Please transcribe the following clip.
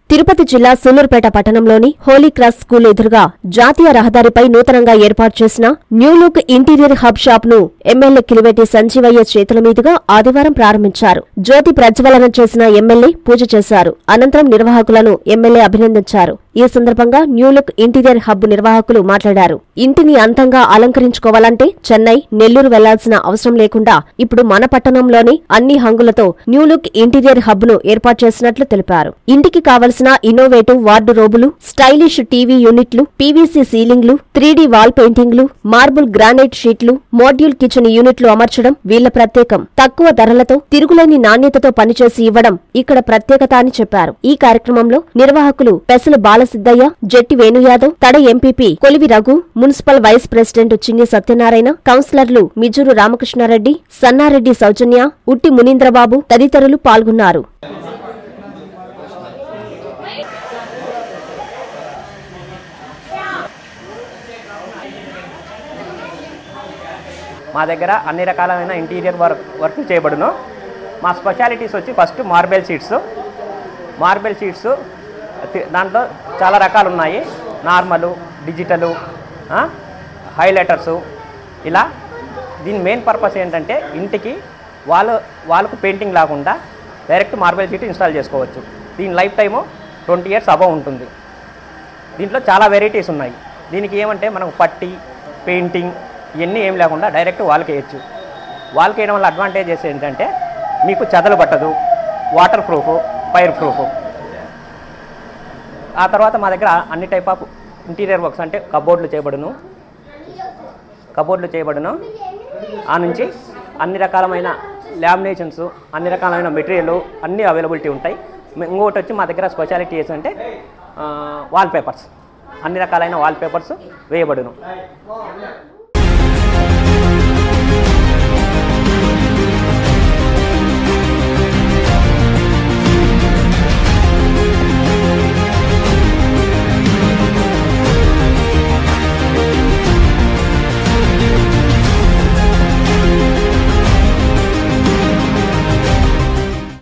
తిరుపతి జిల్లా సూలూరుపేట పట్టణంలోని Holi cross school ఎదురుగా జాతీయ రహదారిపై నూతనంగా ఏర్పాటు చేసిన new look interior hub shop ను ఎమ్మెల్యే కిలివేటి సంజీవయ్య చేతుల మీదుగా ఆదివారం ప్రారంభించారు జ్యోతి ప్రజ్వలన చేసిన ఎమ్మెల్యే పూజ చేశారు అనంతరం నిర్వాహకులను ఎమ్మెల్యే అభినందించారు ఈ సందర్భంగా న్యూ లుక్ ఇంటీరియర్ హబ్ నిర్వాహకులు మాట్లాడారు ఇంటిని అందంగా అలంకరించుకోవాలంటే చెన్నై నెల్లూరు వెళ్లాల్సిన అవసరం లేకుండా ఇప్పుడు మన పట్టణంలోని అన్ని హంగులతో న్యూ లుక్ ఇంటీరియర్ హబ్ ను ఏర్పాటు చేసినట్లు తెలిపారు ఇంటికి కావలసిన ఇన్నోవేటివ్ వార్డు రోబులు స్టైలిష్ టీవీ యూనిట్లు పీవీసీ సీలింగ్లు త్రీ వాల్ పెయింటింగ్లు మార్బుల్ గ్రానైట్ షీట్లు మోడ్యూల్ కిచెన్ యూనిట్లు అమర్చడం వీళ్ల ప్రత్యేకం తక్కువ ధరలతో తిరుగులేని నాణ్యతతో పనిచేసి ఇవ్వడం ఇక్కడ ప్రత్యేకత అని చెప్పారు ఈ కార్యక్రమంలో నిర్వాహకులు Pesala Balasiddaiah Jatti Venuyadav Tada MPP Kolivi Raghu municipal vice president Chinni Satyanarayana కౌన్సిలర్లు మిజూరు రామకృష్ణారెడ్డి సన్నారెడ్డి సౌజన్య ఉట్టి మునీంద్రబాబు తదితరులు పాల్గొన్నారు మా దగ్గర అన్ని రకాలైన ఇంటీరియర్ వర్క్ వర్క్ చేయబడును మా స్పెషాలిటీస్ వచ్చి first marble sheets marble sheets తి- దాంట్లో చాలా రకాలు ఉన్నాయి నార్మలు డిజిటలు హైలైటర్సు ఇలా దీని మెయిన్ పర్పస్ ఏంటంటే ఇంటికి వాళ్ళ వాళ్ళకు పెయింటింగ్ లేకుండా డైరెక్ట్ మార్బెల్ షీట్ ఇన్స్టాల్ చేసుకోవచ్చు దీని life time twenty years above ఉంటుంది దీంట్లో చాలా వెరైటీస్ ఉన్నాయి దీనికి ఏమంటే మనం పట్టి పెయింటింగ్ ఇవన్నీ ఏం లేకుండా డైరెక్ట్ వాళ్ళకి వేయచ్చు వాళ్ళకి వేయడం వల్ల అడ్వాంటేజెస్ ఏంటంటే మీకు చెదలు పట్టదు వాటర్ ప్రూఫ్ ఫైర్ ప్రూఫ్ ఆ తర్వాత మా దగ్గర అన్ని టైప్ ఆఫ్ ఇంటీరియర్ వర్క్స్ అంటే కబోర్డ్లు చేయబడును కబోర్డ్లు చేయబడును ఆ నుంచి అన్ని రకాలమైన లామినేషన్స్ అన్ని రకాలమైన మెటీరియల్ అన్నీ అవైలబిలిటీ ఉంటాయి ఇంకొకటి వచ్చి మా దగ్గర స్పెషాలిటీ ఏంటంటే వాల్ పేపర్స్ అన్ని రకాలైన వాల్ పేపర్స్ వేయబడును